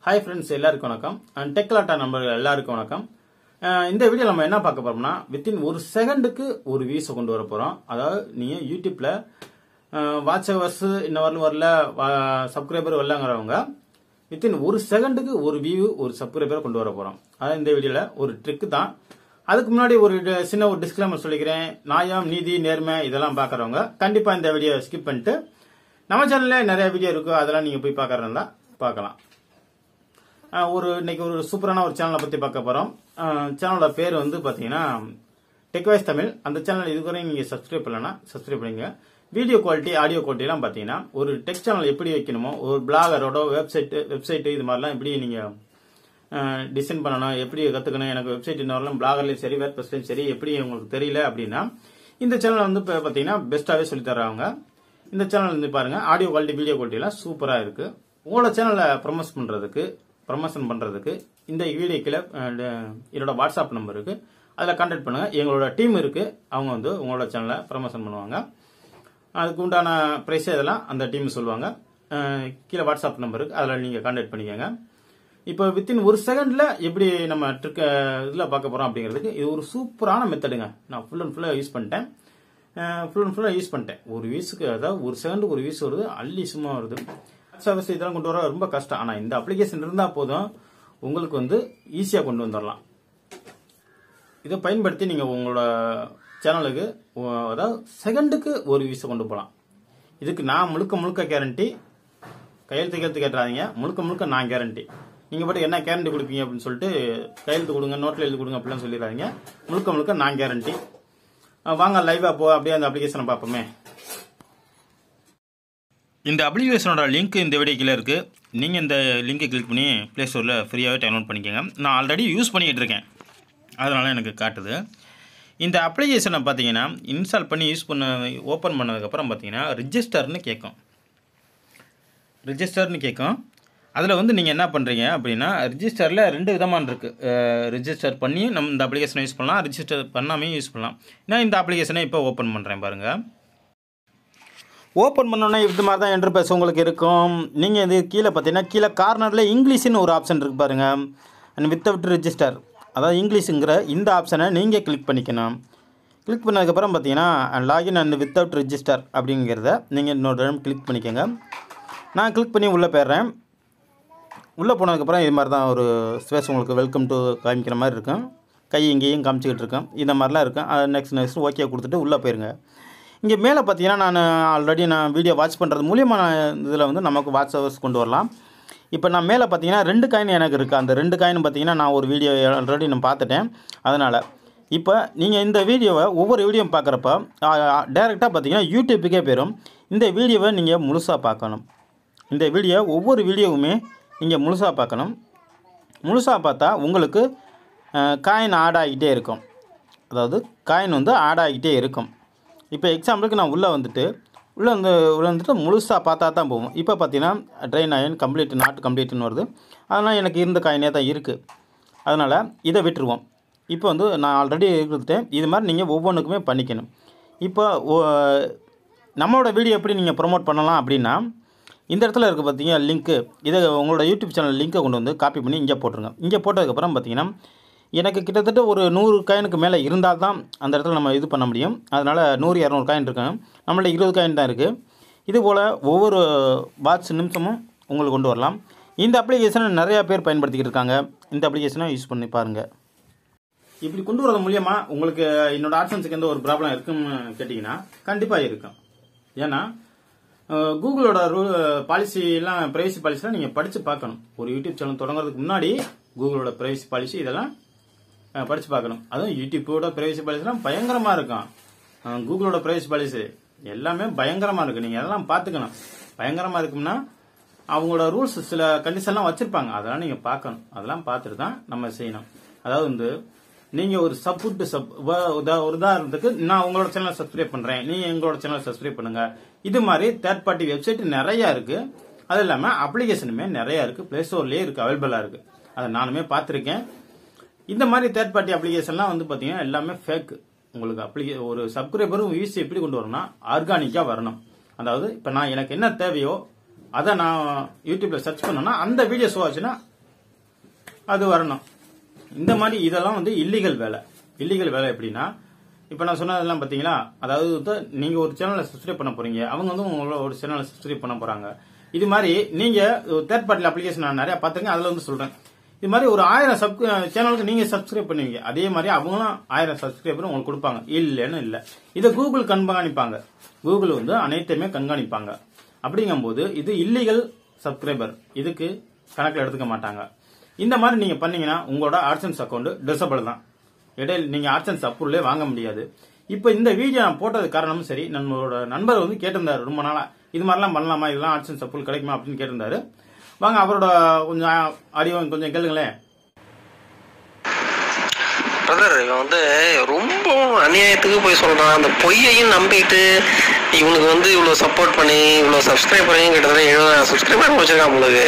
hi friends எல்லாருக்கும் வணக்கம் டெக்லாட்டா நம்பர்கள் எல்லாருக்கும் வணக்கம் அஹ் இந்த வீடியோ நம்ம என்ன பார்க்க போறோம்னா வித்தின் ஒரு செகண்டுக்கு ஒரு வியூஸை கொண்டு வர போறோம் அதாவது நீங்க யூடியூப்ல வாட்ச் ஹவர்ஸ் இன்ன வரல வரல சப்ஸ்கிரைபர் வரலங்கிறவங்க வித்தின் ஒரு செகண்டுக்கு ஒரு வியூ ஒரு சப்ஸ்கிரைபரை கொண்டு வர போறோம் அதான் இந்த வீடியோல ஒரு ட்ரிக் தான் அதுக்கு முன்னாடி ஒரு ட- சின்ன ஒரு டிஸ்க்ளைமர் சொல்லிக்கிறேன் நியாயம் நீதி நேர்மை இதெல்லாம் பார்க்கறவங்க கண்டிப்பா இந்த வீடியோ ஸ்கிப் பண்ணிட்டு நம்ம சேனல்ல நிறைய வீடியோ இருக்கு அதெல்லாம் நீங்க போய் பார்க்கறதா பார்க்கலாம் அஹ் ஒரு இன்னைக்கு ஒரு சூப்பரான ஒரு சேனலை பத்தி பார்க்க போறோம் சேனலோட பேர் வந்து பாத்தீங்கன்னா டெக்வைஸ் தமிழ் அந்த சேனல் இதுவரையும் நீங்க சப்ஸ்கிரைப் பண்ணலன்னா சப்ஸ்கிரைப் பண்ணுங்க வீடியோ குவாலிட்டி ஆடியோ குவாலிட்டி எல்லாம் பாத்தீங்கன்னா ஒரு டெக் சேனல் எப்படி வைக்கணுமோ ஒரு பிளாகரோட வெப்சைட் வெப்சைட் இது மாதிரிலாம் எப்படி நீங்க டிசைன் பண்ணணும் எப்படி கத்துக்கணும் எனக்கு வெப்சைட் இன்னொரு பிளாகர்லயும் சரி வேர்பஸ்லயும் சரி எப்படி உங்களுக்கு தெரியல அப்படின்னா இந்த சேனல் வந்து இப்ப பாத்தீங்கன்னா பெஸ்ட்டாவே சொல்லி தர்றாங்க இந்த சேனல் வந்து பாருங்க ஆடியோ குவாலிட்டி வீடியோ குவாலிட்டி எல்லாம் சூப்பரா இருக்கு உங்களோட சேனலை ப்ரமோட் பண்றதுக்கு ப்ரமோஷன் பண்றதுக்கு இந்த வீடியோ கீழே அஹ், என்னோட வாட்ஸ்அப் நம்பர் இருக்கு அதில் கான்டாக்ட் பண்ணுங்க எங்களோட டீம் இருக்கு அவங்க வந்து உங்களோட சேனலை ப்ரமோஷன் பண்ணுவாங்க அதுக்கு உண்டான ப்ரைஸ் இதெல்லாம் அந்த டீம் சொல்லுவாங்க அஹ், கீழே வாட்ஸ்அப் நம்பர் இருக்கு அதில் நீங்கள் கான்டாக்ட் பண்ணிக்கோங்க இப்போ வித்தின் ஒரு செகண்ட்ல எப்படி நம்ம ட்ரிக் இதில் பார்க்க போறோம் அப்படிங்கிறதுக்கு இது ஒரு சூப்பரான மெத்தடுங்க நான் ஃபுல் அண்ட் ஃபுல்லாக யூஸ் பண்ணிட்டேன் ஃபுல் அண்ட் ஃபுல்லாக யூஸ் பண்ணிட்டேன் ஒரு வீஸுக்கு அதாவது ஒரு செகண்டுக்கு ஒரு வீஸ் வருது அள்ளி சும்மா வருது சர்வீஸ் இதெல்லாம் கொண்டு வர ரொம்ப கஷ்டம் ஆனால் இந்த அப்ளிகேஷன் இருந்தால் போதும் உங்களுக்கு வந்து ஈஸியாக கொண்டு வந்துடலாம் இதை பயன்படுத்தி நீங்கள் உங்களோட சேனலுக்கு உ- அதாவது செகண்டுக்கு ஒரு வீஸை கொண்டு போகலாம் இதுக்கு நான் முழுக்க முழுக்க கேரண்டி கையெழுத்து கையெழுத்து கேட்டுறாதீங்க முழுக்க முழுக்க நான் கேரண்டி நீங்க பாட்டு என்ன கேரண்டி கொடுப்பீங்க அப்படின்னு சொல்லிட்டு கையெழுத்து கொடுங்க நோட்ல எழுதி கொடுங்க அப்படிலாம் சொல்லிடுறாங்க முழுக்க முழுக்க நான் கேரண்டி வாங்க லைவா போ அப்படியே அந்த அப்ளிகேஷனை பார்ப்போமே இந்த அப்ளிகேஷனோட லிங்க் இந்த வீடியோ கீழே இருக்கு நீங்கள் இந்த லிங்கை கிளிக் பண்ணி ப்ளே ஸ்டோரில் ஃப்ரீயாகவே டவுன்லோட் பண்ணிக்கோங்க நான் ஆல்ரெடி யூஸ் பண்ணிக்கிட்டு இருக்கேன் அதனால எனக்கு காட்டுது இந்த அப்ளிகேஷனை பார்த்தீங்கன்னா இன்ஸ்டால் பண்ணி யூஸ் பண்ண ஓப்பன் பண்ணதுக்கப்புறம் பார்த்தீங்கன்னா ரிஜிஸ்டர்னு கேட்கும் ரிஜிஸ்டர்னு கேட்கும் அதில் வந்து நீங்கள் என்ன பண்ணுறீங்க அப்படின்னா ரிஜிஸ்டரில் ரெண்டு விதமான இருக்குது ரிஜிஸ்டர் பண்ணி நம்ம இந்த அப்ளிகேஷனை யூஸ் பண்ணலாம் ரிஜிஸ்டர் பண்ணாமையும் யூஸ் பண்ணலாம் நான் இந்த அப்ளிகேஷனை இப்போ ஓப்பன் பண்ணுறேன் பாருங்கள் ஓப்பன் பண்ணோன்னே இது மாதிரி தான் இன்டர்பேஸ் உங்களுக்கு இருக்கும் நீங்கள் இது கீழே பார்த்தீங்கன்னா கீழே கார்னரில் இங்கிலீஷ்னு ஒரு ஆப்ஷன் இருக்குது பாருங்கள் அண்ட் வித்தவுட் ரிஜிஸ்டர் அதாவது இங்கிலீஷுங்கிற இந்த ஆப்ஷனை நீங்கள் கிளிக் பண்ணிக்கணும் கிளிக் பண்ணதுக்கப்புறம் பார்த்தீங்கன்னா லாகின் அண்ட் வித்தவுட் ரிஜிஸ்டர் அப்படிங்கிறத நீங்கள் இன்னொரு தடவை கிளிக் பண்ணிக்கோங்க நான் கிளிக் பண்ணி உள்ளே போயிடுறேன் உள்ளே போனதுக்கப்புறம் இது மாதிரி தான் ஒரு ஸ்பேஸ் உங்களுக்கு வெல்கம் டு காமிக்கிற மாதிரி இருக்கும் கை இங்கேயும் காமிச்சிக்கிட்டு இருக்கேன் இந்த மாதிரிலாம் இருக்கும் அது நெக்ஸ்ட் நெக்ஸ்ட் ஓகே கொடுத்துட்டு உள்ளே போயிருங்க இங்கே மேலே பார்த்தீங்கன்னா நான் ஆல்ரெடி நான் வீடியோ வாட்ச் பண்ணுறது மூலியமாக நான் இதில் வந்து நமக்கு வாட்ச் ஹவர்ஸ் கொண்டு வரலாம் இப்போ நான் மேலே பார்த்தீங்கன்னா ரெண்டு காயின் எனக்கு இருக்குது அந்த ரெண்டு காயின் பார்த்தீங்கன்னா நான் ஒரு வீடியோ ஆல்ரெடி நான் பார்த்துட்டேன் அதனால் இப்போ நீங்கள் இந்த வீடியோவை ஒவ்வொரு வீடியோ பார்க்குறப்ப டேரெக்டாக பார்த்தீங்கன்னா யூடியூப்புக்கே போயிடும் இந்த வீடியோவை நீங்கள் முழுசாக பார்க்கணும் இந்த வீடியோ ஒவ்வொரு வீடியோவுமே நீங்கள் முழுசாக பார்க்கணும் முழுசாக பார்த்தா உங்களுக்கு காயின் ஆட் ஆகிட்டே இருக்கும் அதாவது காயின் வந்து ஆட் ஆகிட்டே இருக்கும் இப்போ எக்ஸாம்பிளுக்கு நான் உள்ளே வந்துட்டு உள்ளே வந்து உள்ளே வந்துட்டு முழுசாக பார்த்தா தான் போகும் இப்போ பார்த்தீங்கன்னா ட்ரெயின் ஆயின் கம்ப்ளீட் நாட் கம்ப்ளீட்னு வருது அதனால் எனக்கு இருந்த காயினே தான் இருக்குது அதனால் இதை விட்டுருவோம் இப்போ வந்து நான் ஆல்ரெடி கொடுத்துட்டேன் இது மாதிரி நீங்கள் ஒவ்வொன்றுக்குமே பண்ணிக்கணும் இப்போ ஓ- நம்மளோட வீடியோ எப்படி நீங்கள் ப்ரோமோட் பண்ணலாம் அப்படின்னா இந்த இடத்துல இருக்குது பார்த்தீங்க லிங்க்கு இதை உங்களோட யூடியூப் சேனல் லிங்க்கை கொண்டு வந்து காப்பி பண்ணி இங்கே போட்டுருங்க இங்கே போட்டதுக்கப்புறம் பார்த்தீங்கன்னா எனக்கு கிட்டத்தட்ட ஒரு நூறு காயினுக்கு மேலே இருந்தால் தான் அந்த இடத்துல நம்ம இது பண்ண முடியும் அதனால் நூறு இரநூறு காயின் இருக்கு நம்மள்ட்ட இருபது காயின் தான் இருக்குது இது போல் ஒவ்வொரு வாட்ச் நிமிஷமும் உங்களுக்கு கொண்டு வரலாம் இந்த அப்ளிகேஷனை நிறையா பேர் பயன்படுத்திக்கிட்டு இருக்காங்க இந்த அப்ளிகேஷனை யூஸ் பண்ணி பாருங்கள் இப்படி கொண்டு வரது மூலியமா உங்களுக்கு என்னோட ஆப்ஷன்ஸுக்கு எந்த ஒரு ப்ராப்ளம் இருக்குன்னு கேட்டிங்கன்னா கண்டிப்பாக இருக்கும் ஏன்னா அஹ், கூகுளோட ரூல் பாலிசி எல்லாம் பிரைவசி பாலிசிலாம் நீங்கள் படித்து பார்க்கணும் ஒரு யூடியூப் சேனல் தொடங்குறதுக்கு முன்னாடி கூகுளோட பிரைவசி பாலிசி இதெல்லாம் அஹ், படிச்சு பார்க்கணும் அதுவும் யூடியூப்போட பிரைவசி பாலிசிலாம் பயங்கரமா இருக்கும் அஹ், கூகுளோட பிரைவசி பாலிசி எல்லாமே பயங்கரமா இருக்கு நீங்க அதெல்லாம் பார்த்துக்கணும் பயங்கரமா இருக்கும்னா அவங்களோட ரூல்ஸ் சில கண்டிஷன்லாம் வச்சிருப்பாங்க அதெல்லாம் நீங்க பார்க்கணும் அதெல்லாம் பார்த்துட்டு தான் நம்ம செய்யணும் அதாவது வந்து நீங்க ஒரு சப்புட்டு சப் உதா- உதா- ஒரு உதாரணத்துக்கு நான் உங்களோட சேனலை சப்ஸ்கிரைப் பண்றேன் நீங்க எங்களோட சேனலை சப்ஸ்கிரைப் பண்ணுங்க இது மாதிரி தேர்ட் பார்ட்டி வெப்சைட் நிறைய இருக்கு அது இல்லாம அப்ளிகேஷனுமே நிறைய இருக்கு பிளே ஸ்டோர்லயே இருக்கு அவைலபிளா இருக்கு அதை நானுமே பார்த்திருக்கேன் இந்த மாதிரி தேர்ட் பார்ட்டி அப்ளிகேஷன்லாம் வந்து பாத்தீங்கன்னா எல்லாமே ஃபேக் உங்களுக்கு அப்ளிகே ஒரு சப்ஸ்கிரைபரும் வியூஸ் எப்படி கொண்டு வரணும்னா ஆர்கானிக்கா வரணும் அதாவது இப்ப நான் எனக்கு என்ன தேவையோ அதை நான் யூடியூப்ல சர்ச் பண்ணேன்னா அந்த வீடியோ ஷோ ஆச்சுன்னா அது வரணும் இந்த மாதிரி இதெல்லாம் வந்து இல்லீகல் வேலை இல்லீகல் வேலை எப்படின்னா இப்போ நான் சொன்னதெல்லாம் பார்த்தீங்களா அதாவது வந்து நீங்கள் ஒரு சேனலை சப்ஸ்கிரைப் பண்ண போறீங்க அவங்க வந்து உங்களோட ஒரு சேனலை சப்ஸ்கிரைப் பண்ண போறாங்க இது மாதிரி நீங்கள் தேர்ட் பார்ட்டி அப்ளிகேஷன் நான் நிறைய பார்த்துருக்கேன் அதில் வந்து சொல்கிறேன் இது மாதிரி ஒரு ஆயிரம் சப் சேனலுக்கு நீங்கள் சப்ஸ்கிரைப் பண்ணுவீங்க அதே மாதிரி அவங்களும் ஆயிரம் சப்ஸ்கிரைபர் உங்களுக்கு கொடுப்பாங்க இல்லைன்னு இல்லை இதை கூகுள் கண்காணிப்பாங்க கூகுள் வந்து அனைத்தையுமே கண்காணிப்பாங்க அப்படிங்கும்போது இது இல்லீகல் சப்ஸ்கிரைபர் இதுக்கு கணக்கில் எடுத்துக்க மாட்டாங்க இந்த மாதிரி நீங்க பண்ணீங்கன்னா உங்களோட ஆட்சன்ஸ் அக்கௌண்ட் டிசபிள் தான் இடையில நீங்க ஆட்சன்ஸ் அப்ரூவலே வாங்க முடியாது இப்போ இந்த வீடியோ நான் போட்டது காரணமும் சரி நம்மளோட நண்பர் வந்து கேட்டிருந்தாரு ரொம்ப நாளா இது மாதிரிலாம் பண்ணலாமா இதெல்லாம் ஆட்சன்ஸ் அப்ரூவல் கிடைக்குமா அப்படின்னு கேட்டிருந்தாரு வாங்க அவரோட கொஞ்சம் ஆடியோ கொஞ்சம் கேளுங்களேன் பிரதர் இவன் வந்து ரொம்ப அநியாயத்துக்கு போய் சொல்றான் அந்த பொய்யையும் நம்பிட்டு இவனுக்கு வந்து இவ்வளோ சப்போர்ட் பண்ணி இவ்வளோ சப்ஸ்கிரைபரையும் கிட்டத்தட்ட எழுபதாயிரம் சப்ஸ்கிரைபர் வச்சிருக்கான் உங்களுக்கு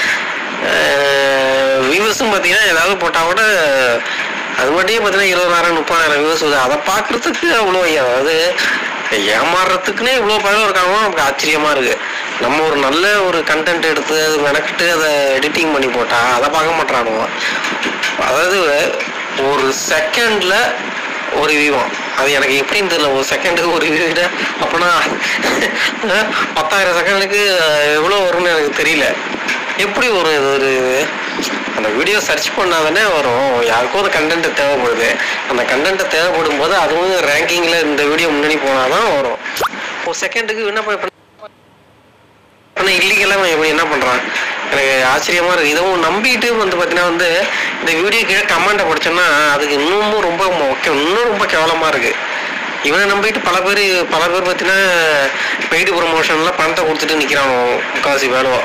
வியூவர்ஸும் பார்த்தீங்கன்னா ஏதாவது போட்டால் கூட அது மட்டும் பார்த்தீங்கன்னா இருபதாயிரம் முப்பதாயிரம் வியூவர்ஸ் வருது அதை பார்க்கறதுக்கு அவ்வளோ அதாவது ஏமாறுறதுக்குன்னே இவ்வளோ பயம் இருக்காங்க நமக்கு ஆச்சரியமா இருக்கு நம்ம ஒரு நல்ல ஒரு கண்டென்ட் எடுத்து அது மெனக்கிட்டு அதை எடிட்டிங் பண்ணி போட்டா அதை பார்க்க மாட்டானுங்க அதாவது ஒரு செகண்ட்ல ஒரு வியூவம் அது எனக்கு எப்படின்னு தெரியல ஒரு செகண்டுக்கு ஒரு வியூ அப்படின்னா அஹ், பத்தாயிரம் செகண்டுக்கு எவ்வளோ வரும்னு எனக்கு தெரியல எப்படி வரும் இது ஒரு அந்த வீடியோ சர்ச் பண்ணாதானே வரும் யாருக்கும் அந்த கண்டென்ட் தேவைப்படுது அந்த கண்டென்ட் தேவைப்படும் போது அதுவும் ரேங்கிங்ல இந்த வீடியோ முன்னாடி போனாதான் வரும் ஒரு செகண்டுக்கு என்ன பண்ண ஆனா இல்லீகலாக எப்படி என்ன பண்றான் எனக்கு ஆச்சரியமா இருக்கு இதுவும் நம்பிட்டு வந்து பாத்தீங்கன்னா வந்து இந்த வீடியோ கீழே கமெண்ட்டை படிச்சோம்னா அதுக்கு இன்னமும் ரொம்ப மொக்க- இன்னும் ரொம்ப கேவலமா இருக்கு இவனை நம்பிட்டு பல பேர் பல பேர் பார்த்தீங்கன்னா பெய்டு ப்ரொமோஷன்ல பணத்தை கொடுத்துட்டு நிக்கிறானோ முக்காசி வேலுவா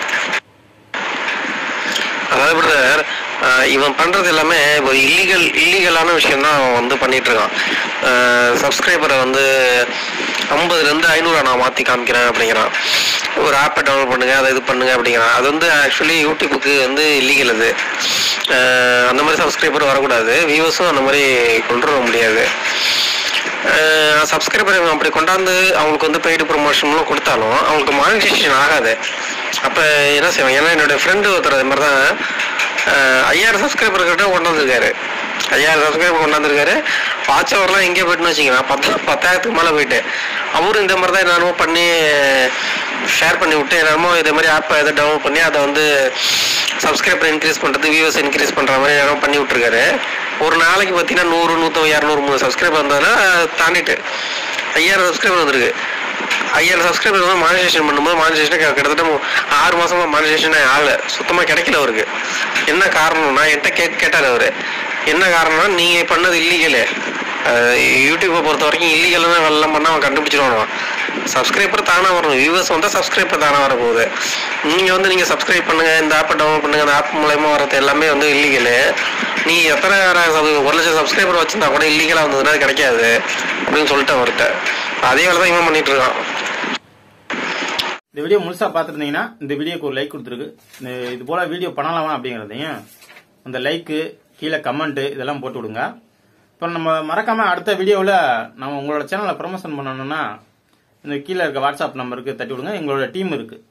அதாவது பிரதர் இவன் பண்றது எல்லாமே ஒரு இல்லீகல் இல்லீகலான விஷயம் தான் அவன் வந்து பண்ணிட்டு இருக்கான் சப்ஸ்கிரைபரை வந்து ஐம்பதுல இருந்து ஐநூறு நான் மாத்தி காமிக்கிறேன் அப்படிங்கிறான் ஒரு ஆப்பை டவுன்லோட் பண்ணுங்க அதை இது பண்ணுங்க அப்படிங்கிறான் அது வந்து ஆக்சுவலி யூடியூபுக்கு வந்து இல்லீகல் அது அஹ் அந்த மாதிரி சப்ஸ்கிரைபர் வரக்கூடாது வியூவர்ஸும் அந்த மாதிரி கொண்டு வர முடியாது சப்ஸ்கிரைபர் அப்படி கொண்டாந்து அவங்களுக்கு வந்து பெய்டு ப்ரொமோஷன்லாம் கொடுத்தாலும் அவங்களுக்கு மானிட்டேஷன் ஆகாது அப்போ என்ன செய்வாங்க ஏன்னா என்னோட ஃப்ரெண்டு ஒருத்தர் அது மாதிரி தான் ஐயாயிரம் சப்ஸ்கிரைபர் கிட்ட கொண்டாந்துருக்காரு ஐயாயிரம் சப்ஸ்கிரைபர் கொண்டாந்துருக்காரு வாட்ச் அவர்லாம் எங்கே போயிட்டுன்னு வச்சிங்கன்னா பத்து பத்தாயிரத்துக்கு மேலே போயிட்டு அவரும் இந்த மாதிரி தான் என்னென்னமோ பண்ணி ஷேர் பண்ணி விட்டு என்னென்னமோ இதே மாதிரி ஆப்பை எதை டவுன்லோட் பண்ணி அதை வந்து சப்ஸ்கிரைபர் இன்க்ரீஸ் பண்ணுறது வியூவர்ஸ் இன்க்ரீஸ் பண்ணுற மாதிரி என்னென்னமோ பண்ணி விட்ருக்காரு ஒரு நாளைக்கு பார்த்தீங்கன்னா நூறு நூற்றம்பது இரநூறு மூணு சப்ஸ்கிரைபர் வந்ததுன்னா தாண்டிட்டு ஐயாயிரம் சப்ஸ்கிரைபர் வந்திருக்கு ஐயாயிரம் சப்ஸ்கிரைபர் வந்து மானிட்டேஷன் பண்ணும்போது மானிட்டேஷன் கிட்டத்தட்ட மு- ஆறு மாசமா மானிட்டேஷன் ஆகல சுத்தமா கிடைக்கல அவருக்கு என்ன காரணம்னா என்கிட்ட கேட் கேட்டார் அவரு என்ன காரணம்னா நீங்க பண்ணது இல்லீகலு யூடியூப்பை பொறுத்த வரைக்கும் இல்லீகல் தான் வெள்ளம் பண்ணா அவன் கண்டுபிடிச்சிருவான் சப்ஸ்கிரைபர் தானா வரணும் வியூவர்ஸ் வந்தா சப்ஸ்கிரைபர் தானா வர போகுது நீங்க வந்து நீங்க சப்ஸ்கிரைப் பண்ணுங்க இந்த ஆப்பை டவுன்லோட் பண்ணுங்க அந்த ஆப் மூலயமா வரது எல்லாமே வந்து இல்லீகலு நீ எத்தனை sub- ஒரு லட்சம் சப்ஸ்கிரைபர் வச்சிருந்தா கூட இல்லீகலா வந்ததுன்னா அது கிடைக்காது அப்படின்னு சொல்லிட்டு அவர்கிட்ட அதே வேலை தான் இவன் பண்ணிட்டு இருக்கான் இந்த வீடியோ முழுசா பார்த்துருந்தீங்கன்னா இந்த வீடியோக்கு ஒரு லைக் கொடுத்துருக்கு இந்த இது போல வீடியோ பண்ணலாமா அப்படிங்கிறதையும் அந்த லைக்கு கீழே கமெண்ட் இதெல்லாம் போட்டு விடுங்க இப்போ நம்ம மறக்காம அடுத்த வீடியோவில் நம்ம உங்களோட சேனலை ப்ரமோஷன் பண்ணணும்னா இந்த கீழே இருக்க வாட்ஸ்அப் நம்பருக்கு தட்டி விடுங்க எங்களோட டீம் இருக்கு